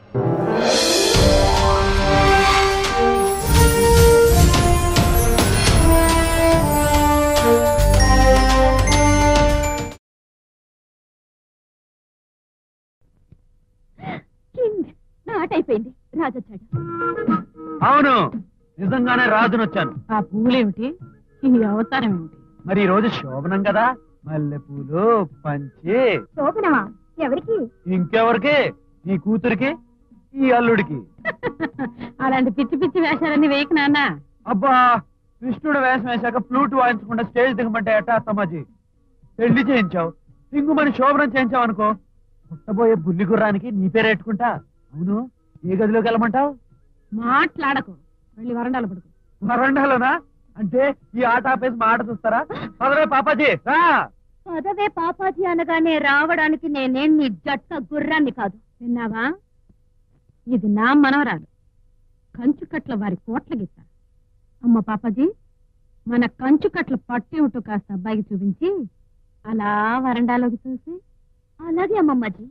King నా ఆట అయిపోయింది రాజొచ్చాడు అవును నిజంగానే రాజును వచ్చాను ఆ పువ్వులేమిటి ఈ అవతారం ఏమిటి మరి ఈ రోజు శోభనం కదా మల్లెపూలు పంచి శోభనమా ఎవరికి ఇంకెవరికి నీ కూతురికి ఈ అల్లుడికి అలాంటి పిచ్చి పిచ్చి వేషాలన్నీ వేయకు నాన్న అబ్బా కృష్ణుడు వేషం వేశాక ఫ్లూట్ వాయించకుండా స్టేజ్ దిగమంటే ఎట్టా సమాజీ పెళ్లి చేయించావు సింగుమని శోభనం చేయించావు అనుకో పుట్టబోయే బుల్లి గుర్రానికి నీ పేరు పెట్టుకుంటా అవును ఏ గదిలోకి వెళ్ళమంటావు మాట్లాడకు వెళ్ళి వరండాలు పడుకో వరండాలోనా అంటే ఈ ఆట ఆపేసి మా ఆట చూస్తారా పదవే పాపాజీ రా పదవే పాపాజీ అనగానే రావడానికి నేనేం నీ జట్క గుర్రాన్ని కాదు విన్నావా ఇది నా మనవరాలు కంచుకట్ల వారి కోట్ల గీత అమ్మ పాపాజీ మన కంచుకట్ల పట్టేమిటో కాస్త అబ్బాయికి చూపించి అలా వరండాలోకి చూసి అలాగే అమ్మమ్మాజీ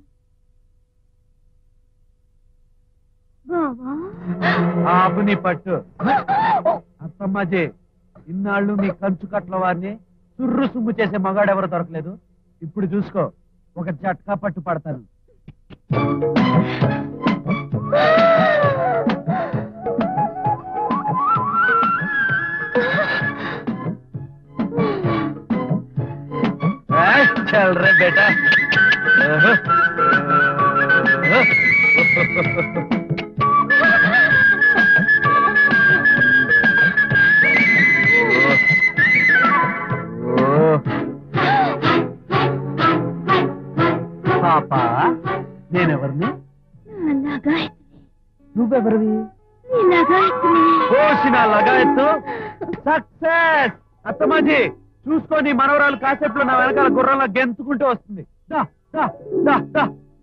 బావా ఆపు నీ పట్టు అత్తమ్మాజీ ఇన్నాళ్ళు మీ కంచు కట్ల వారిని సుర్రు సుమ్ము చేసే మగాడెవరు దొరకలేదు ఇప్పుడు చూసుకో ఒక జట్కా పట్టు పడతాను ఏయ్, చల్ రే బేటా ఓహో. ఓహో. ఓ. పాపా నేనెవరిని అలాగా నువ్వెవరివి ఇలాగా కోసిన లగాయత్తు సక్సెస్ అత్తమాజీ చూసుకోని మనవరాలు కాసేపులో నా వెనకాల గుర్రంలా గెంతుకుంటూ వస్తుంది దా, దా, దా, దా.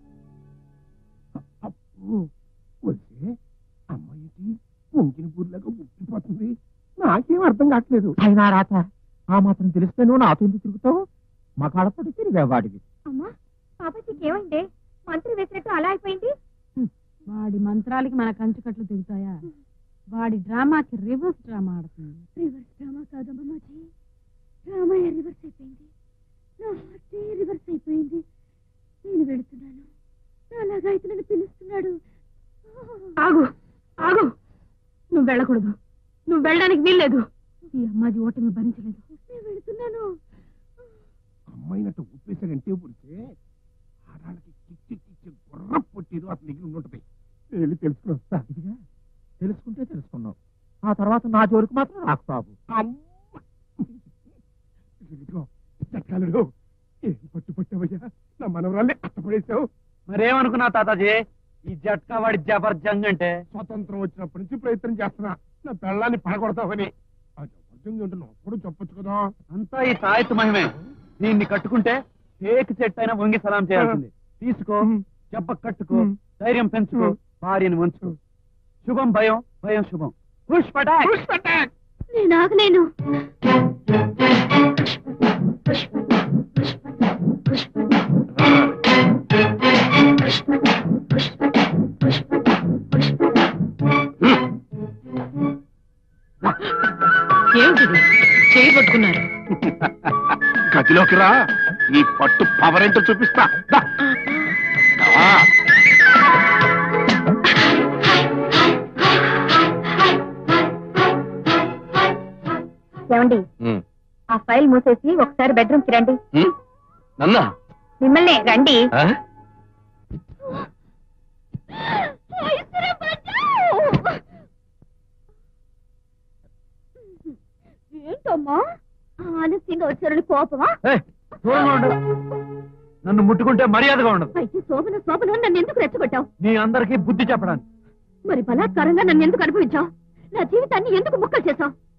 వచ్చే అమ్మాయికి పొంగిన పూర్లాగా ఉప్పిపోతుంది నాకేం అర్థం కావట్లేదు అయినా రాత ఆ మాత్రం తెలిస్తే నువ్వు నాతో ఎందుకు తిరుగుతావు మా కాడపడి తిరిగేవాడివి అమ్మా పాపాజీకి ఏమైంది మంత్రి వేసినట్టు అలా అయిపోయింది వాడి మంత్రాలకి మన కంచుకట్లు దిగుతాయా వాడి డ్రామాకి రివర్స్ డ్రామా ఆడుతుంది రివర్స్ డ్రామా కాదమ్మమ్మాజీ డ్రామాయే రివర్స్ అయిపోయింది నా హార్టే రివర్స్ అయిపోయింది నేను వెళుతున్నాను నా లగాయతు నన్ను పిలుస్తున్నాడు ఆగు ఆగు నువ్వు వెళ్ళకూడదు నువ్వు వెళ్ళడానికి వీల్లేదు ఈ అమ్మాజీ ఓటమి భరించలేదు నేను వెళుతున్నాను అమ్మాయినట్టు ఉప్పేసాడంటే పుడితే ఆడాళ్ళకి కిచ్చి కిచ్చి గుర్ర పొట్టేదో అతను మిగిలి ఉంటుంది వెళ్ళి తెలుసుకుని వస్తా ఇదిగా తెలుసుకుంటే తెలుసుకున్నావు ఆ తర్వాత నా జోలికి మాత్రం రాకు బాబు చట్టాలు ఏం పట్టు పట్టావయ్యా నా మనవరాల్ని అట్టపడేశావు మరేమనుకున్నావు తాతాజీ ఈ జట్కా వాడి జబర్జంగ్ అంటే స్వతంత్రం వచ్చినప్పటి నుంచి ప్రయత్నం చేస్తున్నా నా పెళ్ళాన్ని పడగొడతావని ఆ జబర్జంగ్ అంటే నాకు కూడా చెప్పొచ్చు కదా అంతా ఈ తాయెత్తు మహిమే దీన్ని కట్టుకుంటే టేక్ చెట్టు అయినా వంగి సలాం చేయాల్సింది తీసుకో చెప్ప కట్టుకో ధైర్యం పెంచుకో భార్యని వంచుకో శుభం భయం భయం శుభం పుష్పట నేను ఆగలేను ఏమిటిది చేయి పట్టుకున్నారు గదిలోకి రా నీ పట్టు పవర్ ఏంటో చూపిస్తా దా. దా. ఏమండి ఆ ఫైల్ మూసేసి ఒకసారి బెడ్రూమ్ కి రండి నన్నా మిమ్మల్ని రండి ఏంటమ్మా ఆలస్యంగా వచ్చారని కోపమా దూరంగా ఉండు నన్ను ముట్టుకుంటే మర్యాదగా ఉండదు అయితే శోభన శోభన నన్ను ఎందుకు రెచ్చగొట్టావు నీ అందరికీ బుద్ధి చెప్పడానికి మరి బలాత్కారంగా నన్ను ఎందుకు అనుభవించావు నా జీవితాన్ని ఎందుకు ముక్కలు చేశావు